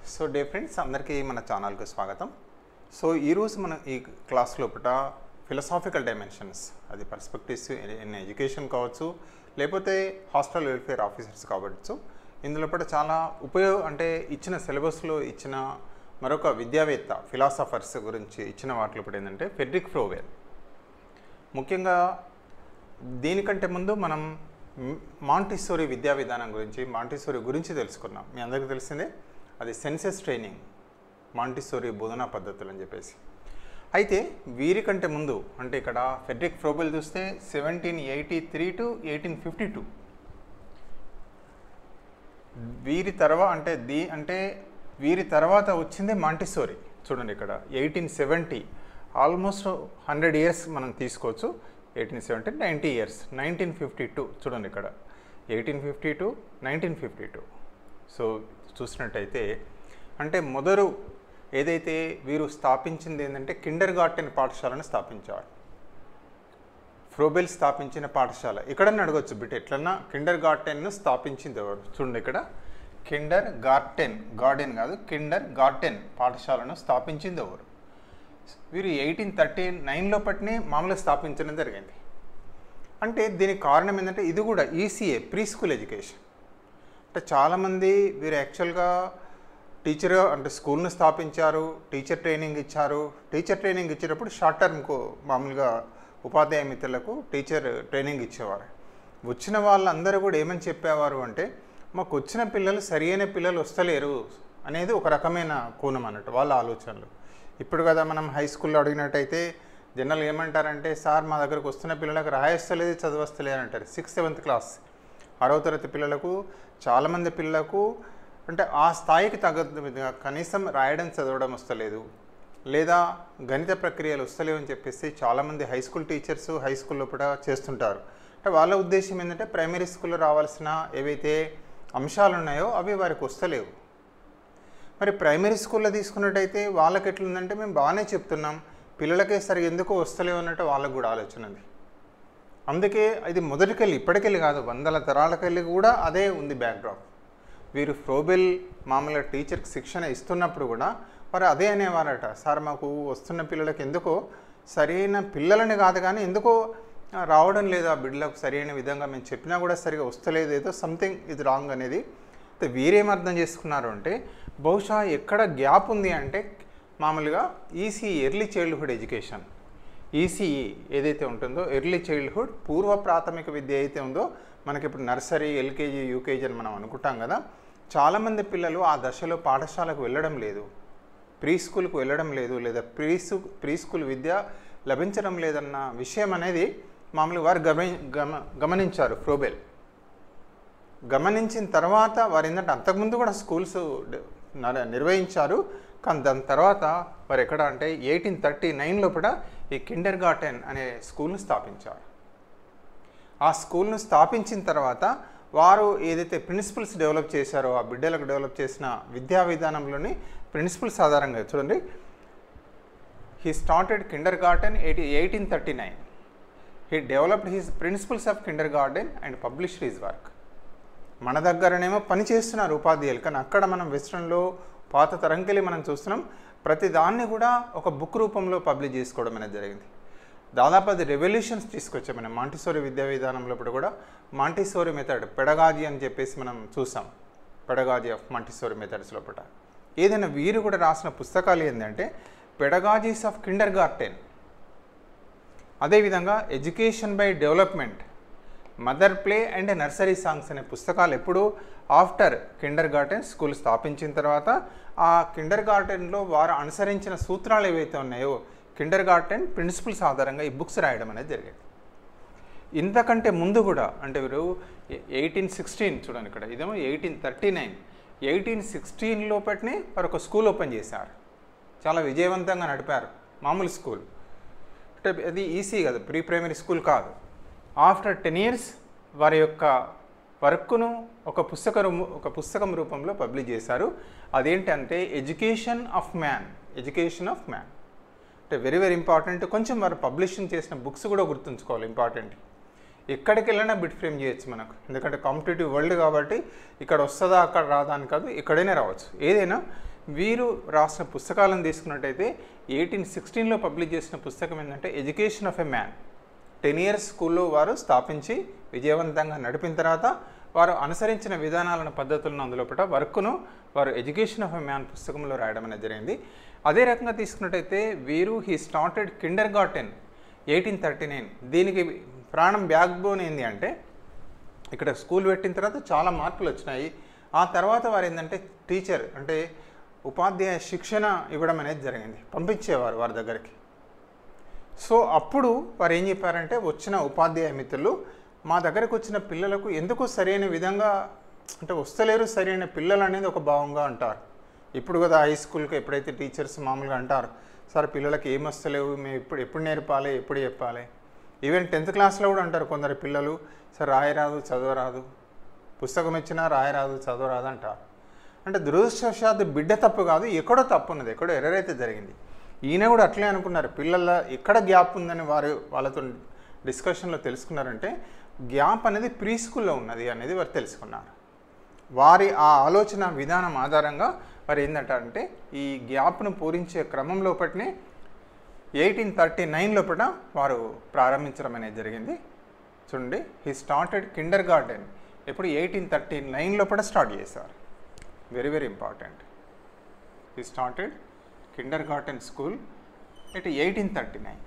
so day friends అందరికీ మన ఛానల్కి స్వాగతం సో ఈరోజు మనం ఈ క్లాస్ లోపల ఫిలసాఫికల్ డైమెన్షన్స్ అది పర్స్పెక్టివ్స్ ఇన్ ఎడ్యుకేషన్ కావచ్చు లేకపోతే హాస్టల్ వెల్ఫేర్ ఆఫీసర్స్ కావచ్చు ఇందులో కూడా చాలా ఉపయోగ అంటే ఇచ్చిన సిలబస్లో ఇచ్చిన మరొక విద్యావేత్త ఫిలాసఫర్స్ గురించి ఇచ్చిన వాటిలో కూడా ఏంటంటే ఫెడ్రిక్ ఫ్రోవెల్ ముఖ్యంగా దీనికంటే ముందు మనం మ్- మాంటిసోరీ విద్యా విధానం గురించి మాంటిసోరీ గురించి తెలుసుకున్నాం మీ అందరికీ తెలిసిందే అది సెన్సెస్ ట్రైనింగ్ మాంటిసోరీ బోధనా పద్ధతులు అని చెప్పేసి అయితే వీరికంటే ముందు అంటే ఇక్కడ ఫెడ్రిక్ ఫ్రోబెల్ చూస్తే seventeen eighty three to eighteen fifty two వీరి తర్వాత అంటే దీ అంటే వీరి తర్వాత వచ్చిందే మాంటిసోరీ చూడండి ఇక్కడ eighteen seventy almost hundred years మనం తీసుకోవచ్చు eighteen seventy ninety years nineteen fifty two చూడండి ఇక్కడ eighteen fifty two nineteen fifty two so చూసినట్టయితే అంటే మొదలు ఏదైతే వీరు స్థాపించింది ఏంటంటే కిండర్ గార్టెన్ పాఠశాలను స్థాపించారు ఫ్రోబెల్ స్థాపించిన పాఠశాల ఎక్కడన్నా అడగొచ్చు బిట్ ఎట్లన్నా కిండర్ గార్టెన్ను స్థాపించింది ఎవరు చూడండి ఇక్కడ కిండర్ గార్టెన్ గార్డెన్ కాదు కిండర్ గార్టెన్ పాఠశాలను స్థాపించింది ఎవరు వీరు ఎయిటీన్ థర్టీ నైన్లో పట్టినే మామూలుగా స్థాపించడం జరిగింది అంటే దీనికి కారణం ఏంటంటే ఇది కూడా ఈసీఏ ప్రీ స్కూల్ ఎడ్యుకేషన్ అంటే చాలామంది వీరు యాక్చువల్గా టీచర్ అంటే స్కూల్ను స్థాపించారు టీచర్ ట్రైనింగ్ ఇచ్చారు టీచర్ ట్రైనింగ్ ఇచ్చేటప్పుడు షార్ట్ టర్మ్కు మామూలుగా ఉపాధ్యాయ మిత్రులకు టీచర్ ట్రైనింగ్ ఇచ్చేవారు వచ్చిన వాళ్ళందరూ కూడా ఏమని చెప్పేవారు అంటే మాకు వచ్చిన పిల్లలు సరియైన పిల్లలు వస్తలేరు అనేది ఒక రకమైన కోణం అన్నట్టు వాళ్ళ ఆలోచనలు ఇప్పుడు కదా మనం హై స్కూల్లో అడిగినట్టయితే జనరల్ ఏమంటారంటే సార్ మా దగ్గరకు వస్తున్న పిల్లలకు రాయస్తలేదు చదవస్తలేదు అంటారు సిక్స్త్ సెవెంత్ క్లాస్ ఆరవ తరగతి పిల్లలకు చాలామంది పిల్లలకు అంటే ఆ స్థాయికి తగ్గ విధంగా కనీసం రాయడం చదవడం వస్తలేదు లేదా గణిత ప్రక్రియలు వస్తలేవు అని చెప్పేసి చాలామంది హై స్కూల్ టీచర్స్ హై స్కూల్లో కూడా చేస్తుంటారు అంటే వాళ్ళ ఉద్దేశం ఏంటంటే ప్రైమరీ స్కూల్లో రావాల్సిన ఏవైతే అంశాలు ఉన్నాయో అవి వారికి వస్తలేవు మరి ప్రైమరీ స్కూల్లో తీసుకున్నట్టయితే వాళ్ళకి ఎట్లుందంటే మేము బాగానే చెప్తున్నాం పిల్లలకే సరిగా ఎందుకో వస్తలేవు అన్నట్టు వాళ్ళకు కూడా ఆలోచన ఉంది అందుకే ఇది మొదటికెళ్ళి ఇప్పటికెళ్ళి కాదు వందల తరాలకెళ్ళి కూడా అదే ఉంది బ్యాక్డ్రాప్ వీరు ఫ్రోబెల్ మామూలుగా టీచర్కి శిక్షణ ఇస్తున్నప్పుడు కూడా వారు అదే అనేవారట సార్ మాకు వస్తున్న పిల్లలకి ఎందుకో సరైన పిల్లలని కాదు కానీ ఎందుకో ఆ, రావడం లేదు ఆ బిడ్డలకు సరైన విధంగా మేము చెప్పినా కూడా సరిగా వస్తలేదు ఏదో సంథింగ్ ఇది రాంగ్ అనేది అయితే వీరేం అర్థం చేసుకున్నారు అంటే బహుశా ఎక్కడ గ్యాప్ ఉంది అంటే మామూలుగా EC early childhood education ECE ఏదైతే ఉంటుందో ఎర్లీ చైల్డ్హుడ్ పూర్వ ప్రాథమిక విద్య అయితే ఉందో మనకి ఇప్పుడు నర్సరీ ఎల్కేజీ యూకేజీ అని మనం అనుకుంటాం కదా చాలామంది పిల్లలు ఆ దశలో పాఠశాలకు వెళ్ళడం లేదు ప్రీ స్కూల్కు వెళ్ళడం లేదు లేదా ప్రీ స్కూ ప్రీ స్కూల్ విద్య లభించడం లేదన్న విషయం అనేది మామూలుగా వారు గమని గమ గమనించారు ఫ్రోబెల్ గమనించిన తర్వాత వారు ఏంటంటే అంతకుముందు కూడా స్కూల్స్ డ- నర- నిర్వహించారు కానీ దాని తర్వాత వారు ఎక్కడ అంటే ఎయిటీన్ థర్టీ నైన్ లోపల ఈ కిండర్ గార్టెన్ అనే స్కూల్ను స్థాపించారు ఆ స్కూల్ను స్థాపించిన తర్వాత వారు ఏదైతే ప్రిన్సిపల్స్ డెవలప్ చేశారో ఆ బిడ్డలకు డెవలప్ చేసిన విద్యా విధానంలోని ప్రిన్సిపల్స్ ఆధారంగా చూడండి he started kindergarten eighty eighteen thirty nine he developed his principles of kindergarten and published his work మన దగ్గరనేమో పని చేస్తున్నారు ఉపాధ్యాయులు కానీ అక్కడ మనం వెస్ట్రన్లో పాత తరంకెళ్ళి మనం చూస్తున్నాం ప్రతి దాన్ని కూడా ఒక బుక్ రూపంలో పబ్లిష్ చేసుకోవడం అనేది జరిగింది దాదాపు అది రెవల్యూషన్స్ తీసుకొచ్చాం మనం మాంటిసోరి విద్యా విధానంలో ఇప్పుడు కూడా మాంటిసోరి మెథడ్ పెడగాజీ అని చెప్పేసి మనం చూసాం పెడగాజీ ఆఫ్ మాంటిసోరి మెథడ్స్ లోపల ఏదైనా వీరు కూడా రాసిన పుస్తకాలు ఏంటంటే పెడగాజీస్ ఆఫ్ కిండర్ గార్టెన్ అదేవిధంగా education by development mother play and nursery songs అనే పుస్తకాలు ఎప్పుడు ఆఫ్టర్ కిండర్ గార్డెన్ స్కూల్ స్థాపించిన తర్వాత ఆ కిండర్ గార్డెన్లో వారు అనుసరించిన సూత్రాలు ఏవైతే ఉన్నాయో కిండర్ గార్డెన్ ప్రిన్సిపల్స్ ఆధారంగా ఈ బుక్స్ రాయడం అనేది జరిగింది ఇంతకంటే ముందు కూడా అంటే వీరు ఎయిటీన్ సిక్స్టీన్ చూడండి ఇక్కడ ఇదేమో eighteen thirty nine eighteen sixteen లోపటినే వారు ఒక స్కూల్ ఓపెన్ చేశారు చాలా విజయవంతంగా నడిపారు మామూలు స్కూల్ అంటే అది ఈసీ కాదు ప్రీ ప్రైమరీ స్కూల్ కాదు ఆఫ్టర్ టెన్ ఇయర్స్ వారి యొక్క వర్క్ను ఒక పుస్తక రూము- ఒక పుస్తకం రూపంలో పబ్లిష్ చేశారు అదేంటంటే education of man education of man అంటే వెరీ వెరీ ఇంపార్టెంట్ కొంచెం వారు పబ్లిషింగ్ చేసిన బుక్స్ కూడా గుర్తుంచుకోవాలి ఇంపార్టెంట్ ఎక్కడికి వెళ్ళినా బిట్ ఫ్రేమ్ చేయొచ్చు మనకు ఎందుకంటే కాంపిటేటివ్ వరల్డ్ కాబట్టి ఇక్కడ వస్తుందా అక్కడ రాదా అని కాదు ఎక్కడైనా రావచ్చు ఏదైనా వీరు రాసిన పుస్తకాలను తీసుకున్నట్టయితే ఎయిటీన్ సిక్స్టీన్లో పబ్లిష్ చేసిన పుస్తకం ఏంటంటే education of a man ten years స్కూల్లో వారు స్థాపించి విజయవంతంగా నడిపిన తర్వాత వారు అనుసరించిన విధానాలను పద్ధతులను అందులోపట వర్క్ను వారు ఎడ్యుకేషన్ ఆఫ్ ఎ మ్యాన్ పుస్తకంలో రాయడం అనేది జరిగింది అదే రకంగా తీసుకున్నట్టయితే వీరు he started kindergarten eighteen thirty nine దీనికి ప్రాణం బ్యాక్ బోన్ ఏంటి అంటే ఇక్కడ స్కూల్ పెట్టిన తర్వాత చాలా మార్పులు వచ్చినాయి ఆ తర్వాత వారు ఏంటంటే టీచర్ అంటే ఉపాధ్యాయ శిక్షణ ఇవ్వడం అనేది జరిగింది పంపించేవారు వారి దగ్గరికి సో అప్పుడు వారు ఏం చెప్పారంటే వచ్చిన ఉపాధ్యాయ మిత్రులు మా దగ్గరకు వచ్చిన పిల్లలకు ఎందుకు సరైన విధంగా అంటే వస్తలేరు సరైన పిల్లలు అనేది ఒక భావంగా అంటారు ఇప్పుడు కదా హై స్కూల్కి ఎప్పుడైతే టీచర్స్ మామూలుగా అంటారు సార్ పిల్లలకి ఏం వస్తలేవు మేము ఎప్పుడు ఎప్పుడు నేర్పాలి ఎప్పుడు చెప్పాలి ఈవెన్ టెన్త్ క్లాస్లో కూడా అంటారు కొందరు పిల్లలు సార్ రాయరాదు చదవరాదు పుస్తకం ఇచ్చినా రాయరాదు చదవరాదు అంటారు అంటే దురదృష్టవశాత్తు బిడ్డ తప్పు కాదు ఎక్కడో తప్పు ఉన్నది ఎక్కడో ఎర్రర్ అయితే జరిగింది ఈయన కూడా అట్లే అనుకున్నారు పిల్లల ఎక్కడ గ్యాప్ ఉందని వారు వాళ్ళతో డిస్కషన్లో తెలుసుకున్నారంటే గ్యాప్ అనేది ప్రీ స్కూల్లో ఉన్నది అనేది వారు తెలుసుకున్నారు వారి ఆ ఆలోచన విధానం ఆధారంగా వారు ఏంటంటే ఈ గ్యాప్ను పూరించే క్రమం లోపటినే ఎయిటీన్ థర్టీ నైన్ లోపల వారు ప్రారంభించడం అనేది జరిగింది చూడండి హీ స్టార్టెడ్ కిండర్ గార్డెన్ ఇప్పుడు ఎయిటీన్ థర్టీ నైన్ లోపల స్టార్ట్ చేశారు very very important he started kindergarten school it eighteen thirty nine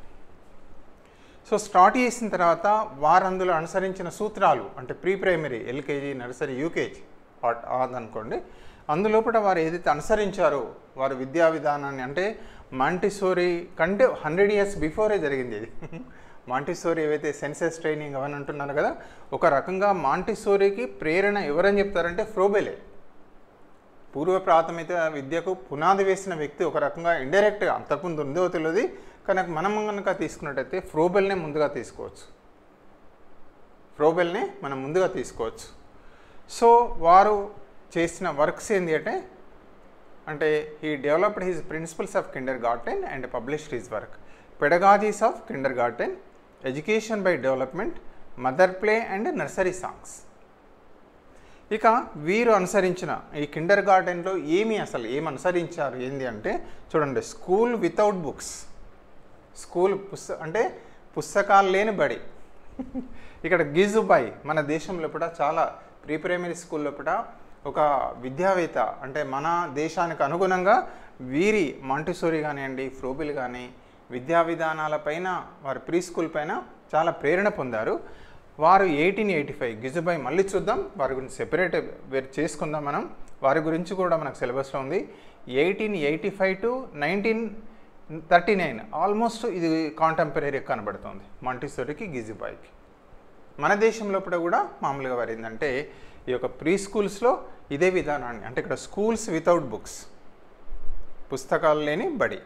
so start చేసిన తర్వాత వారు అందులో అనుసరించిన సూత్రాలు అంటే pre primary LKG nursery UKG అనుకోండి అందులోపల వారు ఏదైతే అనుసరించారో వారు విద్యా విధానాన్ని అంటే మాంటిసోరీ కంటే హండ్రెడ్ ఇయర్స్ బిఫోరే జరిగింది ఇది మాంటిసోరీ ఏవైతే సెన్సెస్ ట్రైనింగ్ అవన్నీ అంటున్నారు కదా ఒక రకంగా మాంటిసోరీకి ప్రేరణ ఎవరని చెప్తారంటే ఫ్రోబెలే పూర్వ ప్రాథమిక విద్యకు పునాది వేసిన వ్యక్తి ఒక రకంగా ఇండైరెక్ట్గా అంతకుముందు ఉందో తెలియదు కనుక మనం కనుక తీసుకున్నట్టయితే ఫ్రోబెల్నే ముందుగా తీసుకోవచ్చు ఫ్రోబెల్నే మనం ముందుగా తీసుకోవచ్చు సో వారు చేసిన వర్క్స్ ఏంటి అంటే అంటే he developed his principles of kindergarten and published his work pedagogies of kindergarten education by development mother play and nursery songs ఇక వీరు అనుసరించిన ఈ కిండర్ గార్డెన్లో ఏమి అసలు ఏమి అనుసరించారు ఏంది అంటే చూడండి స్కూల్ వితౌట్ బుక్స్ స్కూల్ పుస్త అంటే పుస్తకాలు లేని బడి ఇక్కడ గిజుబాయ్ మన దేశంలో కూడా చాలా ప్రీ ప్రైమరీ స్కూల్ లోపల ఒక విద్యావేత్త అంటే మన దేశానికి అనుగుణంగా వీరి మాంటిసోరీ కానివ్వండి ఫ్రోబిల్ కానీ విద్యా విధానాలపైన వారి ప్రీ స్కూల్ పైన చాలా ప్రేరణ పొందారు వారు ఎయిటీన్ ఎయిటీ ఫైవ్ గిజుబాయ్ మళ్ళీ చూద్దాం వారి గురించి సెపరేట్ వేరు చేసుకుందాం మనం వారి గురించి కూడా మనకు సిలబస్లో ఉంది eighteen eighty five to nineteen thirty nine almost ఇది కాంటెంపరీ కనబడుతుంది మాంటిసోరీకి గిజుబాయ్కి మన దేశంలో కూడా మామూలుగా వారు ఏంటంటే ఈ యొక్క ప్రీ స్కూల్స్లో ఇదే విధానాన్ని అంటే ఇక్కడ స్కూల్స్ వితౌట్ బుక్స్ పుస్తకాలు లేని బడి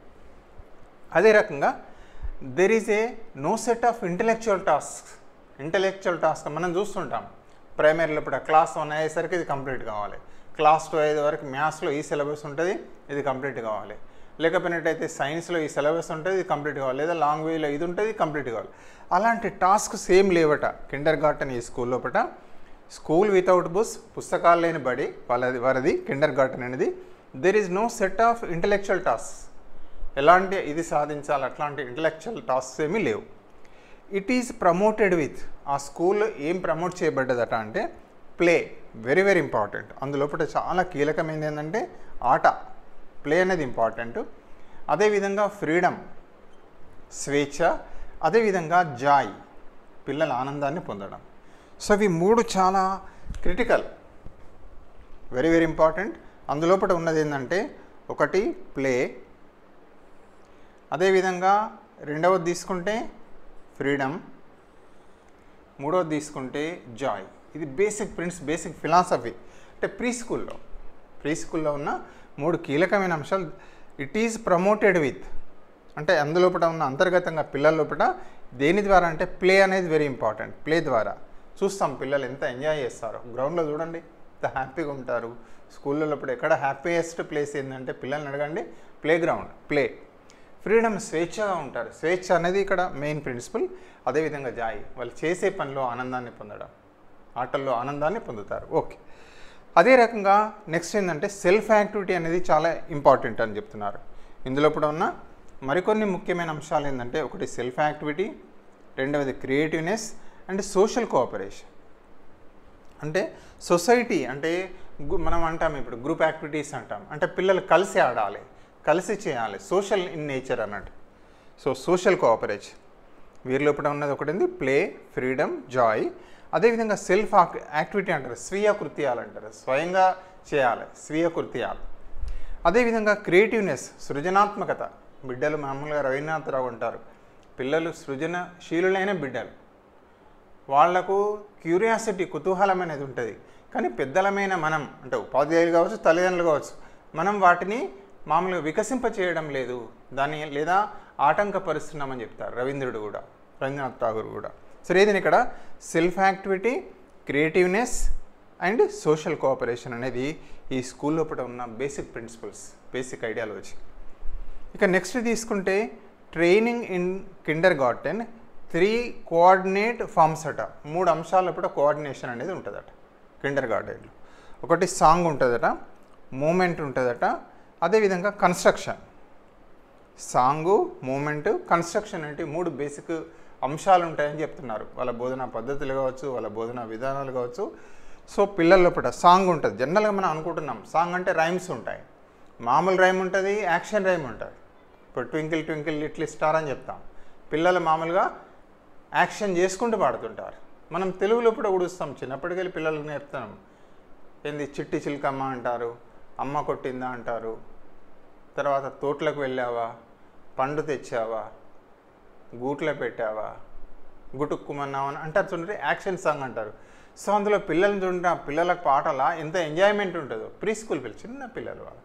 అదే రకంగా there is a no set of intellectual task intellectual task మనం చూస్తుంటాం ప్రైమరీలో ఇప్పుడు క్లాస్ వన్ అయ్యేసరికి ఇది కంప్లీట్ కావాలి క్లాస్ టూ అయ్యే వరకు మ్యాథ్స్లో ఈ సిలబస్ ఉంటుంది ఇది కంప్లీట్ కావాలి లేకపోయినట్టయితే సైన్స్లో ఈ సిలబస్ ఉంటుంది ఇది కంప్లీట్ కావాలి లేదా లాంగ్వేజ్లో ఇది ఉంటుంది కంప్లీట్ కావాలి అలాంటి టాస్క్ సేమ్ లేవట కిండర్ గార్టెన్ ఈ స్కూల్ లోపల స్కూల్ వితౌట్ బుక్స్ పుస్తకాలు లేని బడి వాళ్ళది వారిది కిండర్ గార్టెన్ అనేది there is no set of intellectual task ఎలాంటి ఇది సాధించాలి అట్లాంటి ఇంటలెక్చువల్ టాస్క్స్ ఏమీ లేవు ఇట్ ఈజ్ ప్రమోటెడ్ విత్ ఆ స్కూల్ ఏం ప్రమోట్ చేయబడ్డదట అంటే ప్లే వెరీ వెరీ ఇంపార్టెంట్ అందులోపల చాలా కీలకమైనది ఏంటంటే ఆట ప్లే అనేది ఇంపార్టెంట్ అదేవిధంగా ఫ్రీడమ్ స్వేచ్ఛ అదేవిధంగా జాయ్ పిల్లల ఆనందాన్ని పొందడం సో ఇవి మూడు చాలా క్రిటికల్ వెరీ వెరీ ఇంపార్టెంట్ అందులోపల ఉన్నది ఏంటంటే ఒకటి ప్లే అదేవిధంగా రెండవది తీసుకుంటే ఫ్రీడమ్ మూడవది తీసుకుంటే జాయ్ ఇది బేసిక్ ప్రిన్స్ బేసిక్ ఫిలాసఫీ అంటే ప్రీ స్కూల్లో ప్రీ స్కూల్లో ఉన్న మూడు కీలకమైన అంశాలు ఇట్ ఈజ్ ప్రమోటెడ్ విత్ అంటే అందులోపల ఉన్న అంతర్గతంగా పిల్లల లోపల దేని ద్వారా అంటే ప్లే అనేది వెరీ ఇంపార్టెంట్ ప్లే ద్వారా చూస్తాం పిల్లలు ఎంత ఎంజాయ్ చేస్తారో గ్రౌండ్లో చూడండి ఎంత హ్యాపీగా ఉంటారు స్కూల్లో లోపల ఎక్కడ హ్యాపీయెస్ట్ ప్లేస్ ఏంటంటే పిల్లల్ని అడగండి ప్లే గ్రౌండ్ ప్లే ఫ్రీడమ్ స్వేచ్ఛగా ఉంటారు స్వేచ్ఛ అనేది ఇక్కడ మెయిన్ ప్రిన్సిపల్ అదేవిధంగా జాయ్ వాళ్ళు చేసే పనిలో ఆనందాన్ని పొందడం ఆటల్లో ఆనందాన్ని పొందుతారు ఓకే అదే రకంగా నెక్స్ట్ ఏంటంటే సెల్ఫ్ యాక్టివిటీ అనేది చాలా ఇంపార్టెంట్ అని చెప్తున్నారు ఇందులో కూడా ఉన్న మరికొన్ని ముఖ్యమైన అంశాలు ఏంటంటే ఒకటి సెల్ఫ్ యాక్టివిటీ రెండవది క్రియేటివ్నెస్ అండ్ సోషల్ కోఆపరేషన్ అంటే సొసైటీ అంటే గు- మనం అంటాం ఇప్పుడు గ్రూప్ యాక్టివిటీస్ అంటాం అంటే పిల్లలు కలిసి ఆడాలి కలిసి చేయాలి సోషల్ ఇన్ నేచర్ అన్నట్టు సో సోషల్ కోఆపరేషన్ వీరి లోపల ఉన్నది ఒకటి ఉంది ప్లే ఫ్రీడమ్ జాయ్ అదేవిధంగా సెల్ఫ్ యాక్టివిటీ అంటారు స్వీయ కృత్యాలు అంటారు స్వయంగా చేయాలి స్వీయ కృత్యాలు అదేవిధంగా క్రియేటివ్నెస్ సృజనాత్మకత బిడ్డలు మామూలుగా రవీంద్రనాథరావు అంటారు పిల్లలు సృజనశీలులైన బిడ్డలు వాళ్లకు క్యూరియాసిటీ కుతూహలం అనేది ఉంటుంది కానీ పెద్దలమైన మనం అంటే ఉపాధ్యాయులు కావచ్చు తల్లిదండ్రులు కావచ్చు మనం వాటిని మామూలుగా వికసింప చేయడం లేదు దాన్ని లేదా ఆటంకపరుస్తున్నామని చెప్తారు రవీంద్రుడు కూడా రవీంద్రనాథ్ ఠాగూర్ కూడా సరే ఏదైనా ఇక్కడ self activity creativeness and social cooperation అనేది ఈ స్కూల్ లోపల ఉన్న బేసిక్ ప్రిన్సిపల్స్ బేసిక్ ఐడియాలజీ ఇక నెక్స్ట్ తీసుకుంటే training in kindergarten three coordinate forms అట మూడు అంశాలప్పుడు కోఆర్డినేషన్ అనేది ఉంటుందట కిండర్ గార్డెన్లో ఒకటి సాంగ్ ఉంటుందట మూమెంట్ ఉంటుందట అదేవిధంగా కన్స్ట్రక్షన్ సాంగు మూమెంట్ కన్స్ట్రక్షన్ అంటే మూడు బేసిక్ అంశాలు ఉంటాయని చెప్తున్నారు వాళ్ళ బోధనా పద్ధతులు కావచ్చు వాళ్ళ బోధనా విధానాలు కావచ్చు సో పిల్లల లోపల సాంగ్ ఉంటుంది జనరల్గా మనం అనుకుంటున్నాం సాంగ్ అంటే రైమ్స్ ఉంటాయి మామూలు రైమ్ ఉంటుంది యాక్షన్ రైమ్ ఉంటుంది ఇప్పుడు ట్వింకిల్ ట్వింకిల్ లిటిల్ స్టార్ అని చెప్తాం పిల్లలు మామూలుగా యాక్షన్ చేసుకుంటూ పాడుతుంటారు మనం తెలుగులో కూడా ఉడుస్తాం చిన్నప్పటికెళ్ళి పిల్లలకు నేర్పుతాం ఏంది చిట్టి చిలకమ్మ అంటారు అమ్మ కొట్టిందా అంటారు తర్వాత తోటలకు వెళ్ళావా పండు తెచ్చావా గూట్లో పెట్టావా గుటుక్కుమన్నావా అని అంటారు చూడండి యాక్షన్ సాంగ్ అంటారు సో అందులో పిల్లల్ని చూడండి ఆ పిల్లలకు పాటల ఎంత ఎంజాయ్మెంట్ ఉంటుందో ప్రీ స్కూల్ పిల్లలు చిన్న పిల్లలు వాళ్ళు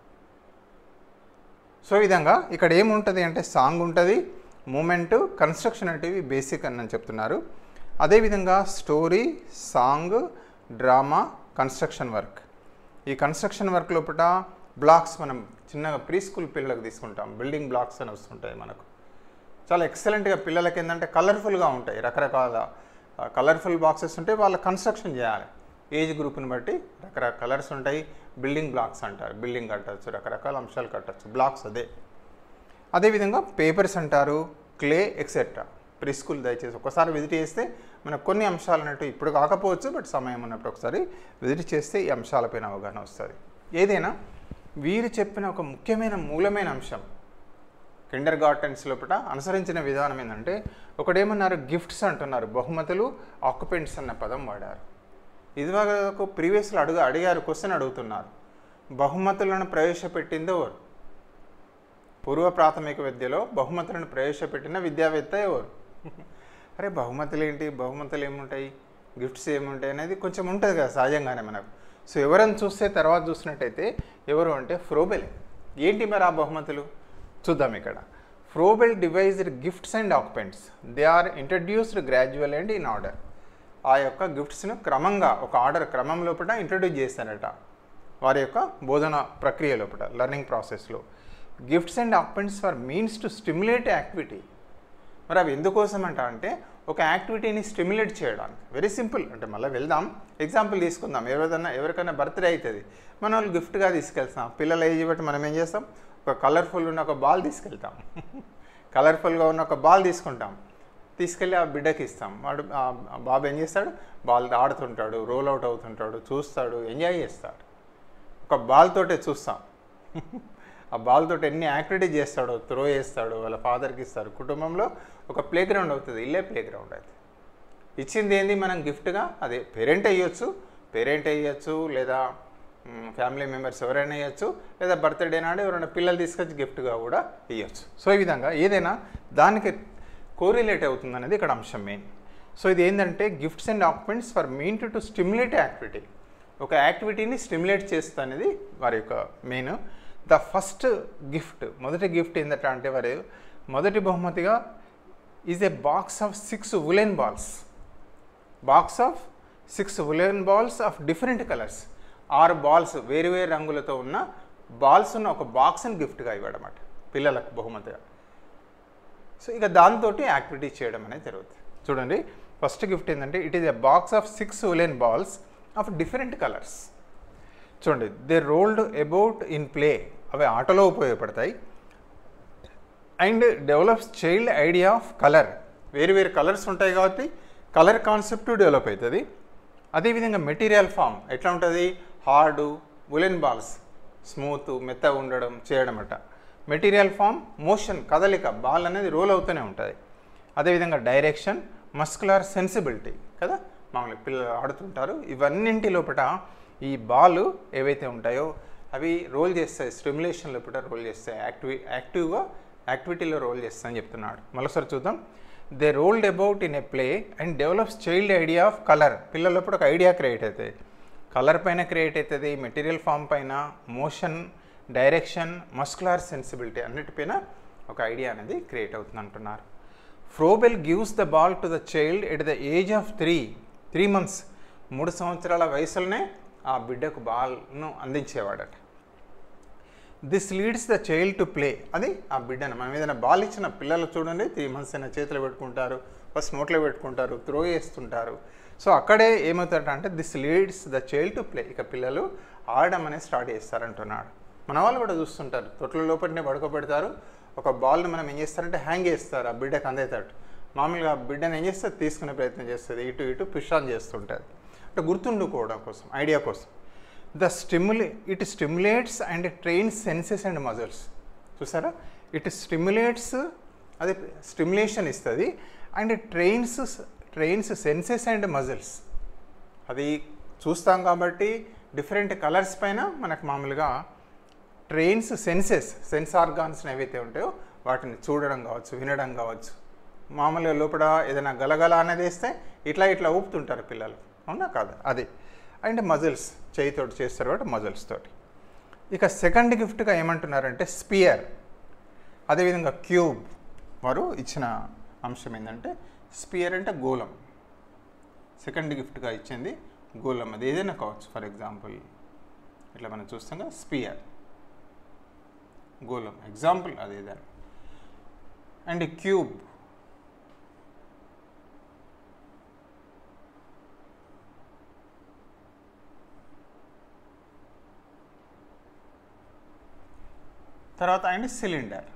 సో ఈ విధంగా ఇక్కడ ఏముంటుంది అంటే సాంగ్ ఉంటుంది మూమెంట్ కన్స్ట్రక్షన్ అనేటివి బేసిక్ అని అని చెప్తున్నారు అదేవిధంగా story song drama construction work ఈ కన్స్ట్రక్షన్ వర్క్ లోపల బ్లాక్స్ మనం చిన్నగా ప్రీ స్కూల్ పిల్లలకు తీసుకుంటాం బిల్డింగ్ బ్లాక్స్ అని వస్తుంటాయి మనకు చాలా ఎక్సలెంట్గా పిల్లలకి ఏంటంటే కలర్ఫుల్గా ఉంటాయి రకరకాల కలర్ఫుల్ బాక్సెస్ ఉంటాయి వాళ్ళ కన్స్ట్రక్షన్ చేయాలి ఏజ్ గ్రూప్ని బట్టి రకరకాల కలర్స్ ఉంటాయి బిల్డింగ్ బ్లాక్స్ అంటారు బిల్డింగ్ కట్టచ్చు రకరకాల అంశాలు కట్టచ్చు బ్లాక్స్ అదే అదేవిధంగా పేపర్స్ అంటారు క్లే ఎక్సెట్రా ప్రీ స్కూల్ దయచేసి ఒకసారి విజిట్ చేస్తే మనకు కొన్ని అంశాలు అన్నట్టు ఇప్పుడు కాకపోవచ్చు బట్ సమయం ఉన్నప్పుడు ఒకసారి విజిట్ చేస్తే ఈ అంశాలపైన అవగాహన వస్తుంది ఏదైనా వీరు చెప్పిన ఒక ముఖ్యమైన మూలమైన అంశం కిండర్ గార్టెన్స్ లోపల అనుసరించిన విధానం ఏంటంటే ఒకడేమన్నారు గిఫ్ట్స్ అంటున్నారు బహుమతులు ఆక్యుపెంట్స్ అన్న పదం వాడారు ఇదివరకు ప్రీవియస్లో అడుగు అడిగారు క్వశ్చన్ అడుగుతున్నారు బహుమతులను ప్రవేశపెట్టింది ఎవరు పూర్వ ప్రాథమిక విద్యలో బహుమతులను ప్రవేశపెట్టిన విద్యావేత్త ఎవరు అరే బహుమతులు ఏంటి బహుమతులు ఏముంటాయి గిఫ్ట్స్ ఏముంటాయి అనేది కొంచెం ఉంటుంది కదా సహజంగానే మనకు సో ఎవరైనా చూస్తే తర్వాత చూసినట్టయితే ఎవరు అంటే ఫ్రోబెల్ ఏంటి మరి ఆ బహుమతులు చూద్దాం ఇక్కడ Froebel devised gifts and occupants they are introduced gradual and in order ఆ యొక్క గిఫ్ట్స్ను క్రమంగా ఒక ఆర్డర్ క్రమం లోపల ఇంట్రడ్యూస్ చేశారట వారి యొక్క బోధన ప్రక్రియ లోపల లెర్నింగ్ ప్రాసెస్లో gifts and occupants for means to stimulate activity మరి అవి ఎందుకోసం అంట అంటే ఒక యాక్టివిటీని స్టిమ్యులేట్ చేయడానికి వెరీ సింపుల్ అంటే మళ్ళీ వెళ్దాం ఎగ్జాంపుల్ తీసుకుందాం ఎవరిదన్నా ఎవరికైనా బర్త్డే అవుతుంది మన వాళ్ళు గిఫ్ట్గా తీసుకెళ్తాం పిల్లల ఏజ్ బట్టి మనం ఏం చేస్తాం ఒక కలర్ఫుల్ ఉన్న ఒక బాల్ తీసుకెళ్తాం కలర్ఫుల్గా ఉన్న ఒక బాల్ తీసుకుంటాం తీసుకెళ్ళి ఆ బిడ్డకి ఇస్తాం వాడు ఆ బాబు ఏం చేస్తాడు బాల్ ఆడుతుంటాడు రోల్ అవుట్ అవుతుంటాడు చూస్తాడు ఎంజాయ్ చేస్తాడు ఒక బాల్ తోటే చూస్తాం ఆ బాల్ తోటి ఎన్ని యాక్టివిటీ చేస్తాడో త్రో చేస్తాడు వాళ్ళ ఫాదర్కి ఇస్తారు కుటుంబంలో ఒక ప్లే గ్రౌండ్ అవుతుంది ఇల్లే ప్లే గ్రౌండ్ అయితే ఇచ్చింది ఏంది మనం గిఫ్ట్గా అదే పేరెంట్ అయ్యొచ్చు పేరెంట్ అయ్యొచ్చు లేదా ఫ్యామిలీ మెంబర్స్ ఎవరైనా ఇవ్వచ్చు లేదా బర్త్డే నాడు ఎవరైనా పిల్లలు తీసుకొచ్చి గిఫ్ట్గా కూడా ఇవ్వచ్చు సో ఈ విధంగా ఏదైనా దానికి కోరిలేట్ అవుతుంది అనేది ఇక్కడ అంశం మెయిన్ సో ఇది ఏంటంటే gifts and occupants for mean to to stimulate activity ఒక యాక్టివిటీని స్టిమ్యులేట్ చేస్తా అనేది వారి యొక్క మెయిన్ ద ఫస్ట్ గిఫ్ట్ మొదటి గిఫ్ట్ ఏంటంట అంటే వారు మొదటి బహుమతిగా is a box of six woollen balls box of six woollen balls of different colours ఆరు బాల్స్ వేరు వేరు రంగులతో ఉన్న బాల్స్ ఉన్న ఒక బాక్స్ని గిఫ్ట్గా ఇవ్వడమాట పిల్లలకు బహుమతిగా సో ఇక దాంతో యాక్టివిటీ చేయడం అనేది జరుగుతుంది చూడండి ఫస్ట్ గిఫ్ట్ ఏంటంటే it is a box of six woollen balls of different colours చూడండి they rolled about in play అవి ఆటలో ఉపయోగపడతాయి and develops child idea of colour వేరు వేరు కలర్స్ ఉంటాయి కాబట్టి కలర్ కాన్సెప్ట్ డెవలప్ అవుతుంది అదేవిధంగా మెటీరియల్ ఫామ్ ఎట్లా ఉంటుంది హార్డు ఉలెన్ బాల్స్ స్మూత్ మెత్తగా ఉండడం చేయడం అట మెటీరియల్ ఫామ్ మోషన్ కదలిక బాల్ అనేది రోల్ అవుతూనే ఉంటుంది అదేవిధంగా డైరెక్షన్ మస్కులర్ సెన్సిబిలిటీ కదా మామూలుగా పిల్లలు ఆడుతుంటారు ఇవన్నింటి లోపల ఈ బాల్ ఏవైతే ఉంటాయో అవి రోల్ చేస్తాయి స్టిమ్యులేషన్ లోపల రోల్ చేస్తాయి యాక్టివ్ యాక్టివ్గా యాక్టివిటీలో రోల్ చేస్తాయని చెప్తున్నాడు మరోసారి చూద్దాం they rolled about in a play and develops child idea of colour పిల్లలప్పుడు ఒక ఐడియా క్రియేట్ అవుతుంది కలర్ పైన క్రియేట్ అవుతుంది మెటీరియల్ ఫామ్ పైన మోషన్ డైరెక్షన్ మస్కులర్ సెన్సిబిలిటీ అన్నిటిపైన ఒక ఐడియా అనేది క్రియేట్ అవుతుంది అంటున్నారు Froebel gives the ball to the child at the age of three three months మూడు సంవత్సరాల వయసులోనే ఆ బిడ్డకు బాల్ను అందించేవాడట this leads the child to play అది ఆ బిడ్డను మనం ఏదైనా బాల్ ఇచ్చిన పిల్లలు చూడండి త్రీ మంత్స్ అయినా చేతిలో పెట్టుకుంటారు ఫస్ట్ నోట్లో పెట్టుకుంటారు త్రో చేస్తుంటారు సో అక్కడే ఏమవుతారంటే అంటే this leads the child to play ఇక పిల్లలు ఆడడం అనేది స్టార్ట్ చేస్తారంటున్నాడు మన వాళ్ళు కూడా చూస్తుంటారు తొట్ల లోపలనే పడుకోబెడతారు ఒక బాల్ని మనం ఏం చేస్తారంటే హ్యాంగ్ చేస్తారు ఆ బిడ్డకు అందేటట్టు మామూలుగా ఆ బిడ్డను ఏం చేస్తే తీసుకునే ప్రయత్నం చేస్తుంది ఇటు ఇటు పుష్ ఆన్ చేస్తుంటుంది అంటే గుర్తుండుకోవడం కోసం ఐడియా కోసం the stimulate it stimulates and trains senses and muscles చూసారా ఇట్ స్టిమ్యులేట్స్ అది స్టిమ్యులేషన్ ఇస్తుంది and trains trains senses and muscles అది చూస్తాం కాబట్టి డిఫరెంట్ కలర్స్ పైన మనకు మామూలుగా ట్రైన్స్ సెన్సెస్ సెన్స్ ఆర్గాన్స్ ఏవైతే ఉంటాయో వాటిని చూడడం కావచ్చు వినడం కావచ్చు మామూలుగా లోపల ఏదైనా గలగల అనేది వేస్తే ఇట్లా ఇట్లా ఊపుతుంటారు పిల్లలు అవునా కాదు అది అండ్ మజిల్స్ చేయితోటి చేస్తారు కాబట్టి మజిల్స్ తోటి ఇక సెకండ్ గిఫ్ట్గా ఏమంటున్నారంటే స్పియర్ అదేవిధంగా క్యూబ్ వారు ఇచ్చిన అంశం ఏంటంటే స్పియర్ అంటే గోళం సెకండ్ గిఫ్ట్గా ఇచ్చింది గోళం అది ఏదైనా కావచ్చు ఫర్ ఎగ్జాంపుల్ ఇట్లా మనం చూస్తాం కదా స్పియర్ గోళం ఎగ్జాంపుల్ అది ఏదైనా అండ్ క్యూబ్ తర్వాత and cylinder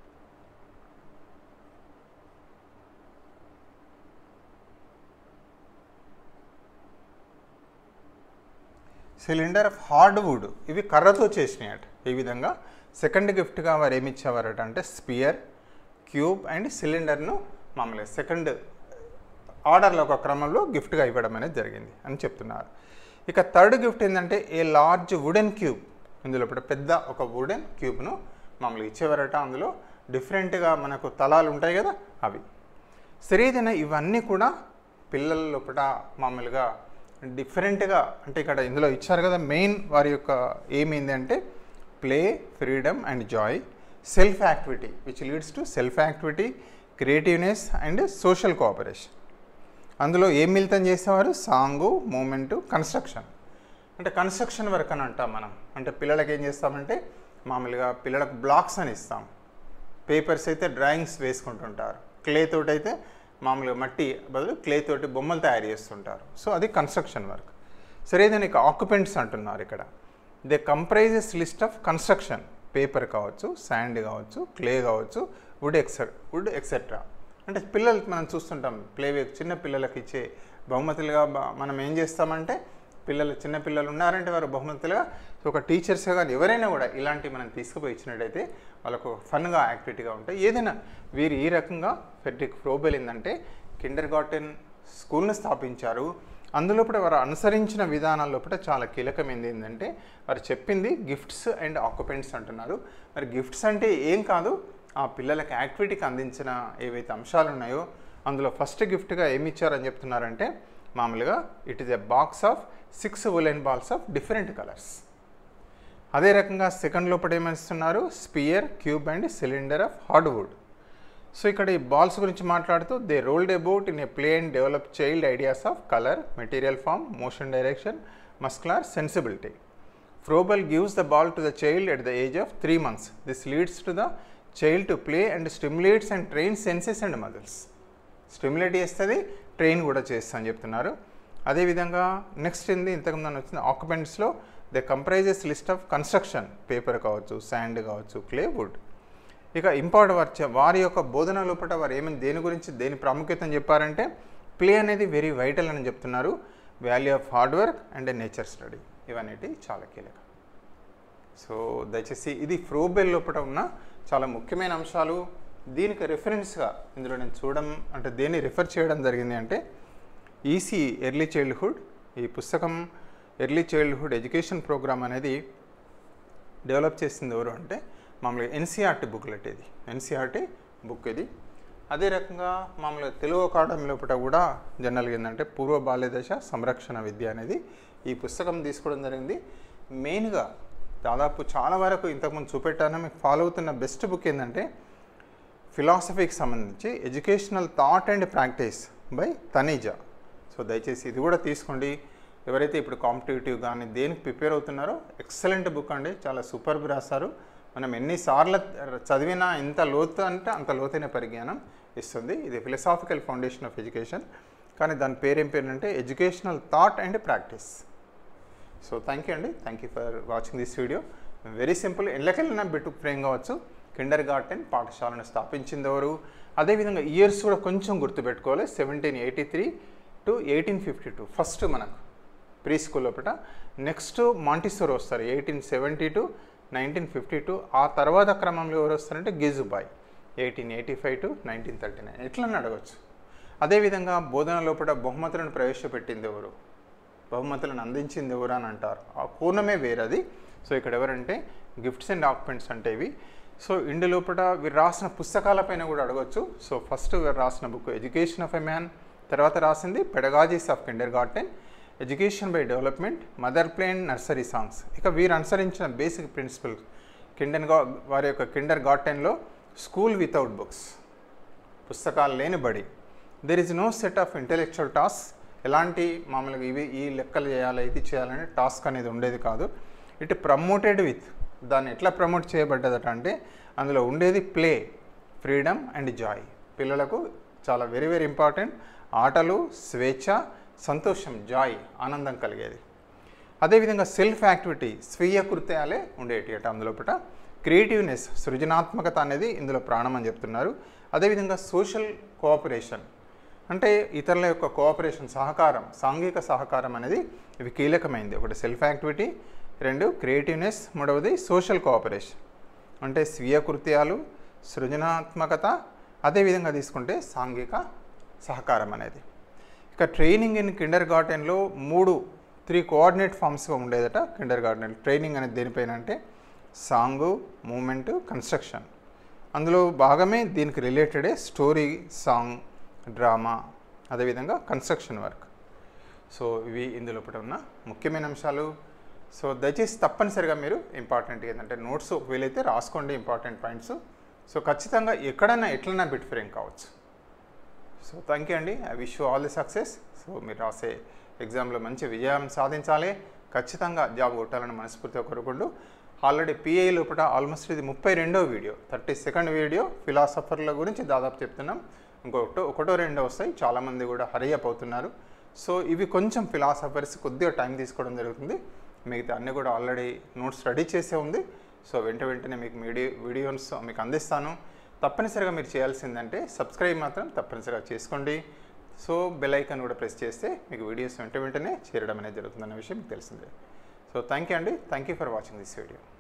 cylinder of hard wood ఇవి కర్రతో చేసినాయట ఈ విధంగా సెకండ్ గిఫ్ట్గా వారు ఏమి ఇచ్చేవారట అంటే స్పియర్ క్యూబ్ అండ్ సిలిండర్ను మామూలుగా సెకండ్ ఆర్డర్లో ఒక క్రమంలో గిఫ్ట్గా ఇవ్వడం అనేది జరిగింది అని చెప్తున్నారు ఇక థర్డ్ గిఫ్ట్ ఏంటంటే ఏ లార్జ్ వుడెన్ క్యూబ్ ఇందులో ఇప్పుడు పెద్ద ఒక వుడెన్ క్యూబ్ను మామూలుగా ఇచ్చేవారట అందులో డిఫరెంట్గా మనకు తలాలు ఉంటాయి కదా అవి సరేదైనా ఇవన్నీ కూడా పిల్లల లోపల మామూలుగా డిఫరెంట్గా అంటే ఇక్కడ ఇందులో ఇచ్చారు కదా మెయిన్ వారి యొక్క ఏమైంది అంటే play freedom and joy self activity which leads to self activity creativeness and social cooperation అందులో ఏం మిళితం చేసేవారు సాంగు మూమెంటు కన్స్ట్రక్షన్ అంటే కన్స్ట్రక్షన్ వర్క్ అని అంటాం మనం అంటే పిల్లలకి ఏం చేస్తామంటే మామూలుగా పిల్లలకు బ్లాక్స్ అని ఇస్తాం పేపర్స్ అయితే డ్రాయింగ్స్ వేసుకుంటుంటారు క్లే తోటి అయితే మామూలుగా మట్టి బదులు క్లే తోటి బొమ్మలు తయారు చేస్తుంటారు సో అది కన్స్ట్రక్షన్ వర్క్ సరే దీనికి ఆక్యుపెంట్స్ అంటున్నారు ఇక్కడ they comprises list of construction paper కావచ్చు శాండ్ కావచ్చు క్లే కావచ్చు వుడ్ ఎక్సె వుడ్ ఎక్సెట్రా అంటే పిల్లలు మనం చూస్తుంటాం ప్లేవే చిన్న పిల్లలకి ఇచ్చే బహుమతులుగా బ- మనం ఏం చేస్తామంటే పిల్లలు చిన్న పిల్లలు ఉన్నారంటే వారు బహుమతులుగా ఒక టీచర్స్గా కానీ ఎవరైనా కూడా ఇలాంటివి మనం తీసుకుపోయి ఇచ్చినట్టయితే వాళ్ళకు ఫన్గా యాక్టివిటీగా ఉంటాయి ఏదైనా వీరు ఈ రకంగా ఫెడ్రిక్ ఫ్రోబెల్ ఏంటంటే కిండర్ గార్టెన్ స్కూల్ను స్థాపించారు అందులో కూడా వారు అనుసరించిన విధానాల లోపల చాలా కీలకమైనది ఏంటంటే వారు చెప్పింది గిఫ్ట్స్ అండ్ ఆక్యుపెంట్స్ అంటున్నారు మరి గిఫ్ట్స్ అంటే ఏం కాదు ఆ పిల్లలకి యాక్టివిటీకి అందించిన ఏవైతే అంశాలు ఉన్నాయో అందులో ఫస్ట్ గిఫ్ట్గా ఏమి ఇచ్చారని చెప్తున్నారంటే మామూలుగా it is a box of six woollen balls of different colours అదే రకంగా సెకండ్ లోపల ఏమిస్తున్నారు sphere cube and cylinder of hardwood so ఇక్కడ ఈ బాల్స్ గురించి మాట్లాడుతూ they rolled about in a play and develop child ideas of colour material form motion direction muscular sensibility Froebel gives the ball to the child at the age of three months this leads to the child to play and stimulates and train senses and muscles stimulate చేస్తుంది train కూడా చేస్తా అని చెప్తున్నారు అదేవిధంగా next ఏంది ఇంతకుముందు వచ్చిన ఆక్యుపెంట్స్లో the comprises list of construction paper కావచ్చు శాండ్ కావచ్చు క్లే వుడ్ ఇక ఇంపార్ట్ వారి వారి యొక్క బోధన లోపల వారు ఏమైనా దేని గురించి దేని ప్రాముఖ్యతను చెప్పారంటే ప్లే అనేది వెరీ వైటల్ అని చెప్తున్నారు value of hard work and nature study ఇవన్నీ చాలా కీలకం సో దయచేసి ఇది ఫ్రోబెల్ లోపల ఉన్న చాలా ముఖ్యమైన అంశాలు దీనికి రెఫరెన్స్గా ఇందులో నేను చూడడం అంటే దేన్ని రిఫర్ చేయడం జరిగింది అంటే ఈసీ ఎర్లీ చైల్డ్హుడ్ ఈ పుస్తకం ఎర్లీ చైల్డ్హుడ్ ఎడ్యుకేషన్ ప్రోగ్రామ్ అనేది డెవలప్ చేసింది ఎవరు అంటే మామూలుగా ఎన్సీఆర్టీ బుక్లెట్ ఇది ఎన్సీఆర్టీ బుక్ ఇది అదే రకంగా మామూలుగా తెలుగు అకాడమీ లోపల కూడా జనరల్గా ఏంటంటే పూర్వ బాల్యదశ సంరక్షణ విద్య అనేది ఈ పుస్తకం తీసుకోవడం జరిగింది మెయిన్గా దాదాపు చాలా వరకు ఇంతకుముందు చూపెట్టాను మీకు ఫాలో అవుతున్న బెస్ట్ బుక్ ఏంటంటే ఫిలాసఫీకి సంబంధించి educational thought and practice by Taneja so దయచేసి ఇది కూడా తీసుకోండి ఎవరైతే ఇప్పుడు కాంపిటేటివ్ కానీ దేనికి ప్రిపేర్ అవుతున్నారో ఎక్సలెంట్ బుక్ అండి చాలా సూపర్బ్ రాస్తారు మనం ఎన్నిసార్లు చదివినా ఎంత లోతు అంటే అంత లోతైన పరిజ్ఞానం ఇస్తుంది ఇది ఫిలసాఫికల్ ఫౌండేషన్ ఆఫ్ ఎడ్యుకేషన్ కానీ దాని పేరు ఏం పేరు అంటే educational thought and practice so thank you అండి thank you for watching this video very simple ఎండ్లకెళ్ళిన బిట్టు ఫ్రేమ్ కావచ్చు కిండర్ గార్టెన్ పాఠశాలను స్థాపించింది ఎవరు అదేవిధంగా ఇయర్స్ కూడా కొంచెం గుర్తుపెట్టుకోవాలి seventeen eighty three to eighteen fifty two first మనకు ప్రీ స్కూల్ లోపల నెక్స్ట్ మాంటిసోర్ వస్తారు eighteen seventy to nineteen fifty two ఆ తర్వాత క్రమంలో ఎవరు వస్తారంటే గిజుబాయ్ eighteen eighty five to nineteen thirty nine ఎట్లని అడగచ్చు అదేవిధంగా బోధన లోపల బహుమతులను ప్రవేశపెట్టింది ఎవరు బహుమతులను అందించింది ఎవరు అని అంటారు ఆ కోణమే వేరది సో ఇక్కడ ఎవరంటే గిఫ్ట్స్ అండ్ ఆక్యుపెంట్స్ అంటే ఇవి సో ఇండి లోపల వీరు రాసిన పుస్తకాలపైన కూడా అడగచ్చు సో ఫస్ట్ వీరు రాసిన book education of a man తర్వాత రాసింది pedagogies of kindergarten education by development mother play nursery songs ఇక వీరు అనుసరించిన బేసిక్ ప్రిన్సిపల్ కిండర్ గా వారి యొక్క కిండర్ గార్టెన్లో స్కూల్ వితౌట్ బుక్స్ పుస్తకాలు లేని బడి there is no set of intellectual task ఎలాంటి మామూలుగా ఇవి ఈ లెక్కలు చేయాలి ఇది చేయాలనే టాస్క్ అనేది ఉండేది కాదు ఇట్ ప్రమోటెడ్ విత్ దాన్ని ఎట్లా ప్రమోట్ చేయబడ్డదట అంటే అందులో ఉండేది ప్లే ఫ్రీడమ్ అండ్ జాయ్ పిల్లలకు చాలా వెరీ వెరీ ఇంపార్టెంట్ ఆటలు స్వేచ్ఛ సంతోషం జాయ్ ఆనందం కలిగేది అదేవిధంగా సెల్ఫ్ యాక్టివిటీ స్వీయ కృత్యాలే ఉండేటి అట అందులోపట క్రియేటివ్నెస్ సృజనాత్మకత అనేది ఇందులో ప్రాణం అని చెప్తున్నారు అదేవిధంగా సోషల్ కోఆపరేషన్ అంటే ఇతరుల యొక్క కోఆపరేషన్ సహకారం సాంఘిక సహకారం అనేది ఇవి కీలకమైంది ఒకటి సెల్ఫ్ యాక్టివిటీ రెండు క్రియేటివ్నెస్ మూడవది సోషల్ కోఆపరేషన్ అంటే స్వీయ కృత్యాలు సృజనాత్మకత అదేవిధంగా తీసుకుంటే సాంఘిక సహకారం అనేది ఇక ట్రైనింగ్ ఇన్ కిండర్ గార్డెన్లో మూడు త్రీ కోఆర్డినేట్ ఫామ్స్గా ఉండేదట కిండర్ గార్డెన్ ట్రైనింగ్ అనేది దేనిపైన అంటే సాంగు మూమెంట్ కన్స్ట్రక్షన్ అందులో భాగమే దీనికి రిలేటెడే స్టోరీ సాంగ్ డ్రామా అదేవిధంగా కన్స్ట్రక్షన్ వర్క్ సో ఇవి ఇందులో ఉన్న ముఖ్యమైన అంశాలు సో దయచేసి తప్పనిసరిగా మీరు ఇంపార్టెంట్ ఏంటంటే నోట్స్ వీలైతే రాసుకోండి ఇంపార్టెంట్ పాయింట్స్ సో ఖచ్చితంగా ఎక్కడైనా ఎట్లైనా బిట్ ఫ్రేమ్ కావచ్చు సో థ్యాంక్ యూ అండి I wish you all the success so మీరు రాసే ఎగ్జామ్లో మంచి విజయం సాధించాలి ఖచ్చితంగా జాబ్ కొట్టాలని మనస్ఫూర్తిగా కోరుకుంటూ ఆల్రెడీ పిఐ లోపల ఆల్మోస్ట్ ఇది ముప్పై రెండో వీడియో థర్టీ సెకండ్ వీడియో ఫిలాసఫర్ల గురించి దాదాపు చెప్తున్నాం ఇంకొకటో ఒకటో రెండో వస్తాయి చాలామంది కూడా హరీ అప్ అవుతున్నారు సో ఇవి కొంచెం ఫిలాసఫర్స్ కొద్దిగా టైం తీసుకోవడం జరుగుతుంది మిగతా అన్నీ కూడా ఆల్రెడీ నోట్స్ రెడీ చేసే ఉంది సో వెంట వెంటనే మీకు వీడియో వీడియోస్ మీకు అందిస్తాను తప్పనిసరిగా మీరు చేయాల్సిందంటే సబ్స్క్రైబ్ మాత్రం తప్పనిసరిగా చేసుకోండి సో బెల్ ఐకాన్ కూడా ప్రెస్ చేస్తే మీకు వీడియోస్ వెంట వెంటనే చేరడం అనేది జరుగుతుందన్న విషయం మీకు తెలిసిందే సో థ్యాంక్ యూ అండి thank you for watching this video